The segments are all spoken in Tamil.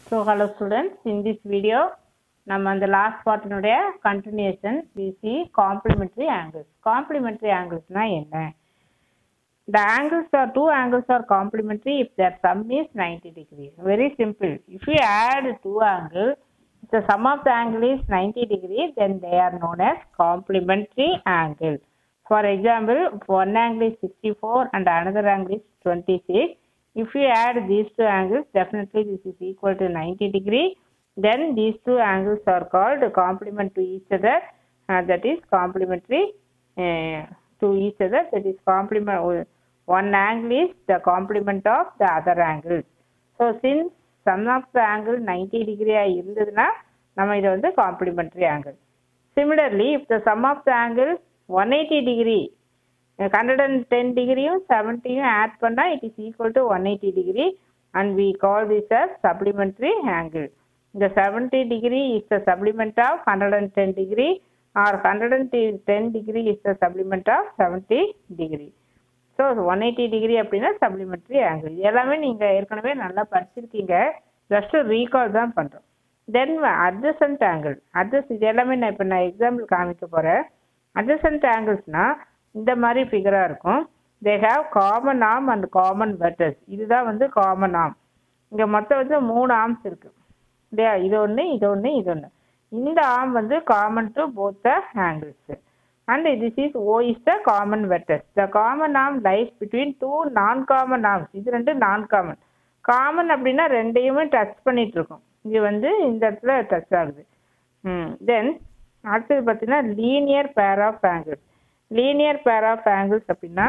So hello students, in this video நம்ம அந்த லாஸ்ட் பார்ட்டினுடைய continuation we see complementary angles. Complementary anglesனா என்ன? The angles are two angles are complementary if their sum is 90 degree. Very simple. If you add two angles, if the sum of the angle is 90 degree, then they are known as complementary angle. For example, if one angle is 64 and another angle is 26. If you add these two angles, definitely this is equal to 90 degree. Then these two angles are called complement to each other. Uh, that is complementary uh, to each other. That is complement. One angle is the complement of the other angles. So since sum of the angle 90 degree இருந்ததுன்னா நம்ம இதை வந்து complementary angle. Similarly, if the sum of the angle 180 degree hundred and ten டிகிரியும் செவன்ட்டியும் ஆட் பண்ணால் it is equal to one eighty degree and we call this a supplementary angle இந்த seventy degree is the supplement of hundred and ten degree or hundred and ten degree is the supplement of seventy degree so one eighty degree அப்படின்னா சப்ளிமெண்ட்ரி ஆங்கிள் எல்லாமே நீங்கள் ஏற்கனவே நல்லா படிச்சிருக்கீங்க ஜஸ்ட் ரீகால் தான் பண்ணுறோம் தென் அட்ஜசன்ட் ஆங்கிள் அட்ஜஸ்ட் இது எல்லாமே நான் இப்போ நான் எக்ஸாம்பிள் காமிக்க போகிறேன் அட்ஜசன்ட் ஆங்கிள்ஸ்னால் இந்த மாதிரி ஃபிகராக இருக்கும் they have common arm and common vertex இதுதான் வந்து காமன் ஆம் இங்கே மொத்தம் வந்து மூணு ஆர்ம்ஸ் இருக்கு இல்லையா இது ஒன்று இது ஒன்று இது ஒன்று இந்த ஆர்ம் வந்து common to both the angles and this is O is the common vertex the common arm lies between two non common arms இது ரெண்டு நான் காமன் காமன் அப்படின்னா ரெண்டையுமே டச் பண்ணிட்டு இருக்கோம் இது வந்து இந்த இடத்துல டச் ஆகுது ம் தென் அடுத்தது பார்த்தீங்கன்னா linear pair of angles linear pair of angles அப்படின்னா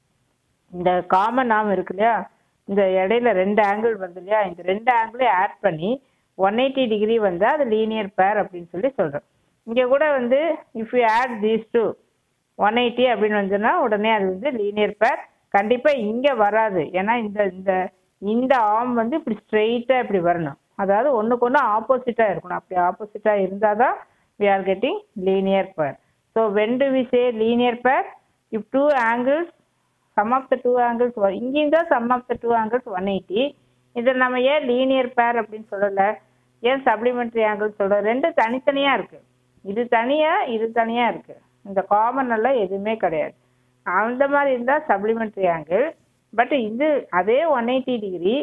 இந்த காமன் ஆம் இருக்கு இல்லையா இந்த இடையில ரெண்டு ஆங்கிள் வருது இல்லையா இந்த ரெண்டு ஆங்கிளையும் ஆட் பண்ணி ஒன் எயிட்டி டிகிரி வந்தால் அது லீனியர் பேர் அப்படின்னு சொல்லி சொல்கிறோம் இங்கே கூட வந்து if you add these two one eighty அப்படின்னு வந்துன்னா உடனே அது வந்து லீனியர் பேர் கண்டிப்பாக இங்கே வராது ஏன்னா இந்த இந்த இந்த ஆம் வந்து இப்படி ஸ்ட்ரெயிட்டாக இப்படி வரணும் அதாவது ஒன்றுக்கு ஒன்று ஆப்போசிட்டாக இருக்கணும் அப்படி ஆப்போசிட்டாக இருந்தால் தான் we are getting linear pair So when do we say linear pair? If two angles, sum of the two angles, இங்கேயும் தான் sum of the two angles 180. இதை நம்ம ஏன் லீனியர் பேர் அப்படின்னு சொல்லல ஏன் சப்ளிமெண்ட்ரி ஆங்கிள் சொல்கிறோம் ரெண்டு தனித்தனியாக இருக்கு இது தனியாக இது தனியாக இருக்கு இந்த காமன் எல்லாம் எதுவுமே கிடையாது அந்த மாதிரி இருந்தால் சப்ளிமெண்ட்ரி ஆங்கிள் பட் இது அதே ஒன் எயிட்டி டிகிரி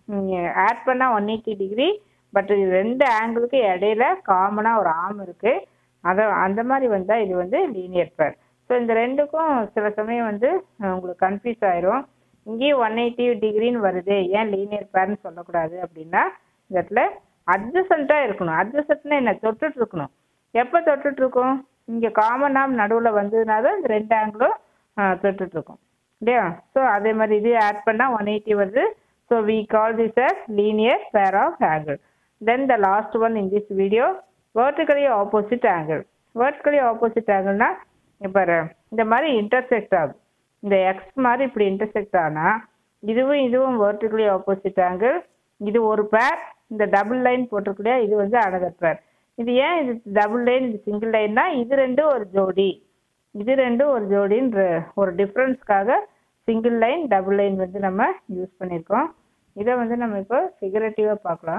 ஆட் பண்ணால் ஒன் எயிட்டி டிகிரி பட் இது ரெண்டு ஆங்கிளுக்கு இடையில காமனாக ஒரு ஆம் இருக்குது அதை அந்த மாதிரி வந்தால் இது வந்து லீனியர் பேர் ஸோ இந்த ரெண்டுக்கும் சில சமயம் வந்து உங்களுக்கு கன்ஃபியூஸ் ஆயிரும் இங்கேயும் ஒன் எயிட்டி டிகிரின்னு வருது ஏன் லீனியர் பேர்னு சொல்லக்கூடாது அப்படின்னா இந்த இடத்துல அட்ஜசண்ட்டாக இருக்கணும் அட்ஜசண்ட்னா என்ன தொட்டுட்டு இருக்கணும் எப்போ தொட்டுட்டு இருக்கும் இங்கே காமனாக நடுவில் வந்ததுனா தான் இந்த ரெண்டு ஆங்கிளும் தொட்டுட்டு இருக்கும் இல்லையா ஸோ அதே மாதிரி இது ஆட் பண்ணால் ஒன் எயிட்டி வருது so we call this as linear pair of angle then the last one in this video vertically opposite angle vertically opposite angle-னா இப்போ இந்த மாதிரி இன்டர்செக்ட் ஆகும் இந்த எக்ஸ் மாதிரி இப்படி இன்டர்செக்ட் ஆனால் இதுவும் இதுவும் vertically opposite angle இது ஒரு பேர் இந்த டபுள் லைன் போட்டிருக்கலையா இது வந்து அனதர் பேர் இது ஏன் இது டபுள் லைன் இது சிங்கிள் லைன்னா இது ரெண்டும் ஒரு ஜோடி இது ரெண்டும் ஒரு ஜோடின்ற ஒரு டிஃப்ரென்ஸ்க்காக சிங்கிள் லைன் டபுள் லைன் வந்து நம்ம யூஸ் பண்ணியிருக்கோம் இதை வந்து நம்ம இப்போ ஃபிகரேட்டிவாக பார்க்கலாம்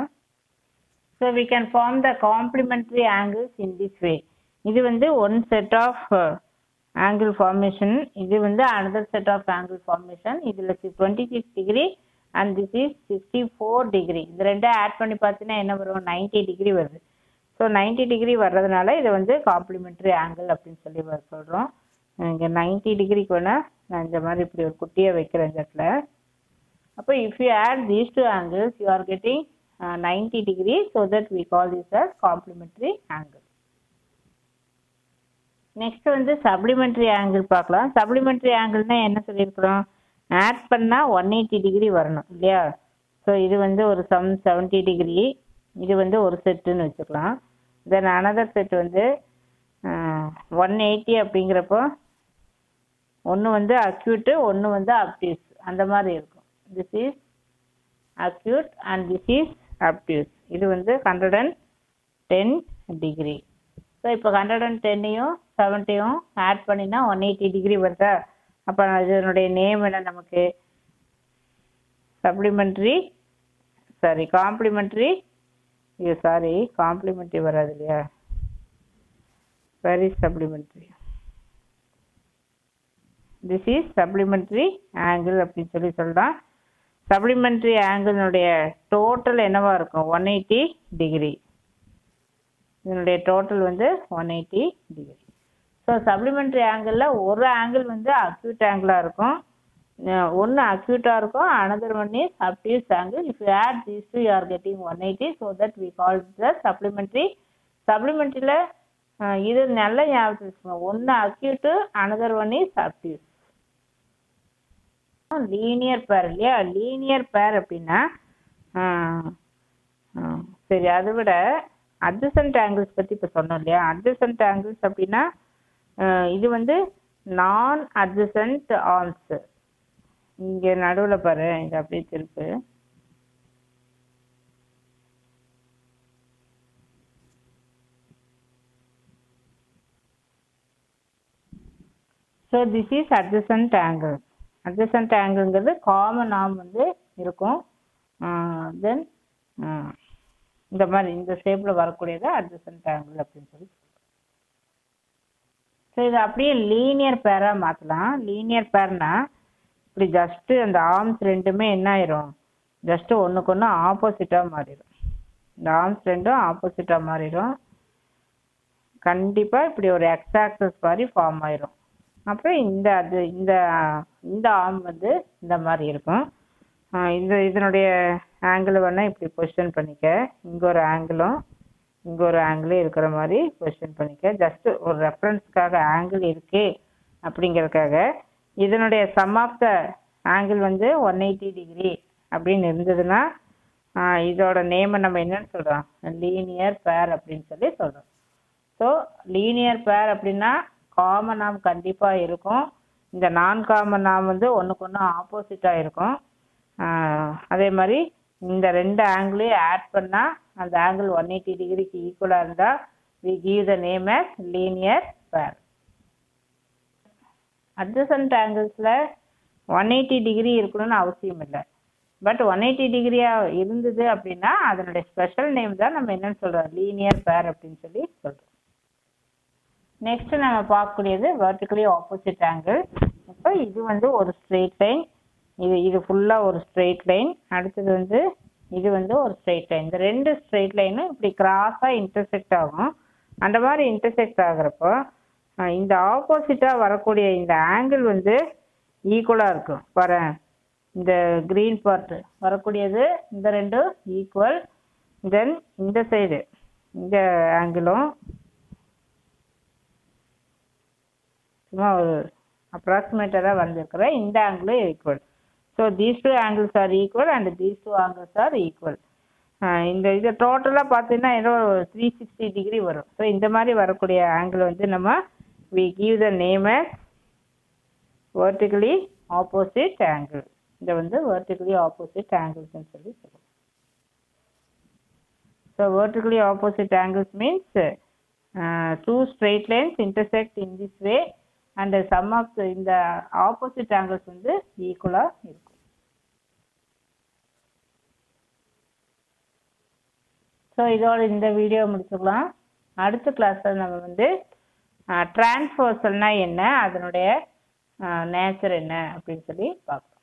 So we can form the complementary angles in this way. இது வந்து one set of uh, angle formation. இது வந்து another set of angle formation. இதுல 26 degree and this is 64 degree. இது ரெண்டும் ஆட் பண்ணி பார்த்தீங்கன்னா என்ன வரும் 90 டிகிரி வருது ஸோ 90 டிகிரி வர்றதுனால இதை வந்து காம்ப்ளிமெண்ட்ரி ஆங்கிள் அப்படின்னு சொல்லி சொல்கிறோம் இங்கே 90 டிகிரிக்கு வேணால் நான் இந்த மாதிரி இப்படி ஒரு குட்டியை வைக்கிறேன் இந்த இடத்துல அப்போ if you add these two angles you are getting uh, 90 degree so that we call this as complementary angle. Next வந்து சப்ளிமெண்ட்ரி ஆங்கிள் பார்க்கலாம் சப்ளிமெண்ட்ரி ஆங்கிள்னா என்ன சொல்லியிருக்கிறோம் ஆட் பண்ணால் ஒன் எயிட்டி டிகிரி வரணும் இல்லையா ஸோ இது வந்து ஒரு சம் செவன்ட்டி டிகிரி இது வந்து ஒரு செட்டுன்னு வச்சுக்கலாம் தென் அனதர் செட் வந்து ஒன் எயிட்டி அப்படிங்கிறப்போ ஒன்று வந்து அக்யூட்டு ஒன்று வந்து அப்டியூஸ் அந்த மாதிரி இருக்கும் this is acute and this is obtuse இது வந்து hundred and ten degree so இப்போ ஹண்ட்ரட் அண்ட் டென்னையும் செவன்ட்டியும் ஆட் பண்ணினா ஒன் எயிட்டி டிகிரி வருதா அப்போ இதனுடைய நேம் என்ன நமக்கு சப்ளிமெண்ட்ரி சாரி காம்ப்ளிமெண்ட்ரி இது சாரி காம்ப்ளிமெண்ட்ரி வராது இல்லையா very supplementary this is supplementary angle அப்படின்னு சொல்லி சொல்லலாம் சப்ளிமெண்ட்ரி ஆங்கிளினுடைய டோட்டல் என்னவா இருக்கும் ஒன் எயிட்டி டிகிரி இதனுடைய டோட்டல் வந்து one eighty degree so supplementary ஆங்கிளில் ஒரு ஆங்கிள் வந்து அக்யூட் ஆங்கிளாக இருக்கும் ஒன்று அக்யூட்டாக இருக்கும் another one is obtuse angle if you add these two you are getting one eighty so that we call the supplementary சப்ளிமெண்ட்ரியில் இது நல்ல ஞாபகத்தில் வச்சுக்கோங்க ஒன்று acute another one is obtuse linear pair இல்லையா லீனியர் பேர் அப்படின்னா சரி அதை விட அட்ஜசன்ட் ஆங்கிள்ஸ் பற்றி இப்போ சொன்னோம் இல்லையா அட்ஜசன்ட் ஆங்கிள்ஸ் அப்படின்னா இது வந்து நான் அட்ஜசன்ட் ஆர்ம்ஸ் இங்கே நடுவில் பாரு இது அப்படியே திருப்பு so this is adjacent angle adjacent ஆங்கிள்ங்கிறது காமன் ஆர்ம் வந்து இருக்கும் தென் இந்த மாதிரி இந்த ஷேப்பில் வரக்கூடியது அட்ஜசன்ட் ஆங்கிள் அப்படின்னு சொல்லி ஸோ இது அப்படியே லீனியர் பேராக மாற்றலாம் லீனியர் பேர்னா இப்படி ஜஸ்ட்டு அந்த ஆர்ம்ஸ் ரெண்டுமே என்ன ஆயிரும் ஜஸ்ட்டு ஒன்றுக்கு ஒன்று ஆப்போசிட்டாக மாறிடும் இந்த ஆர்ம்ஸ் ரெண்டும் ஆப்போசிட்டாக மாறிடும் கண்டிப்பாக இப்படி ஒரு எக்ஸாக்சஸ் மாதிரி ஃபார்ம் ஆயிரும் அப்புறம் இந்த அது இந்த இந்த ஆர்ம் வந்து இந்த மாதிரி இருக்கும் இந்த இதனுடைய ஆங்கிள் வேணால் இப்படி பொசிஷன் பண்ணிக்க இங்கே ஒரு ஆங்கிளும் இங்கே ஒரு ஆங்கிளும் இருக்கிற மாதிரி பொசிஷன் பண்ணிக்க ஜஸ்ட் ஒரு ரெஃபரன்ஸ்க்காக ஆங்கிள் இருக்கு அப்படிங்கிறதுக்காக இதனுடைய சம் ஆஃப் த ஆங்கிள் வந்து ஒன் எயிட்டி டிகிரி அப்படின்னு இருந்ததுன்னா இதோட நேமை நம்ம என்னன்னு சொல்கிறோம் லீனியர் பேர் அப்படின்னு சொல்லி சொல்கிறோம் ஸோ லீனியர் பேர் அப்படின்னா காமன் ஆம் கண்டிப்பாக இருக்கும் இந்த நான் காமன் ஆம் வந்து ஒன்றுக்கு ஒன்று ஆப்போசிட்டாக இருக்கும் அதே மாதிரி இந்த ரெண்டு ஆங்கிளையும் ஆட் பண்ணால் அந்த ஆங்கிள் ஒன் எயிட்டி டிகிரிக்கு ஈக்குவலாக இருந்தால் we give the name as linear pair adjacent ஆங்கிள்ஸில் ஒன் எயிட்டி டிகிரி இருக்கணும்னு அவசியம் இல்லை பட் ஒன் எயிட்டி டிகிரியாக இருந்தது அப்படின்னா அதனுடைய ஸ்பெஷல் நேம் தான் நம்ம என்னன்னு சொல்கிறோம் லீனியர் பேர் அப்படின்னு சொல்லி சொல்கிறோம் நெக்ஸ்ட் நம்ம பார்க்கக்கூடியது வெர்டிகலி ஆப்போசிட் ஆங்கிள் இப்போ இது வந்து ஒரு ஸ்ட்ரெயிட் லைன் இது இது ஃபுல்லாக ஒரு ஸ்ட்ரெயிட் லைன் அடுத்தது வந்து இது வந்து ஒரு ஸ்ட்ரெயிட் லைன் இந்த ரெண்டு ஸ்ட்ரெயிட் லைனும் இப்படி கிராஸாக இன்டர்செக்ட் ஆகும் அந்த மாதிரி இன்டர்செக்ட் ஆகுறப்போ இந்த ஆப்போசிட்டாக வரக்கூடிய இந்த ஆங்கிள் வந்து ஈக்குவலாக இருக்கும் வரேன் இந்த க்ரீன் பார்ட் வரக்கூடியது இந்த ரெண்டும் ஈக்குவல் தென் இந்த சைடு இந்த ஆங்கிளும் சும்மா ஒரு அப்ராக்சிமேட்டராக வந்திருக்கிற இந்த ஆங்கிளும் equal so these two angles are equal and these two angles are equal இந்த இது டோட்டலாக பார்த்தீங்கன்னா ஏதோ த்ரீ சிக்ஸ்டி டிகிரி வரும் ஸோ இந்த மாதிரி வரக்கூடிய ஆங்கிள் வந்து நம்ம we give the name vertically opposite angle இதை வந்து vertically ஆப்போசிட் ஆங்கிள்ஸ்னு சொல்லி சொல்லுவோம் so vertically opposite angles means two straight lines intersect in this way and the sum of the இந்த ஆப்போசிட் ஆங்கிள்ஸ் வந்து ஈக்குவலாக இருக்கும் ஸோ இதோட இந்த வீடியோ முடிச்சுக்கலாம் அடுத்த கிளாஸில் நம்ம வந்து டிரான்ஸ்ஃபர்சல்னா என்ன அதனுடைய நேச்சர் என்ன அப்படின்னு சொல்லி பார்க்கலாம்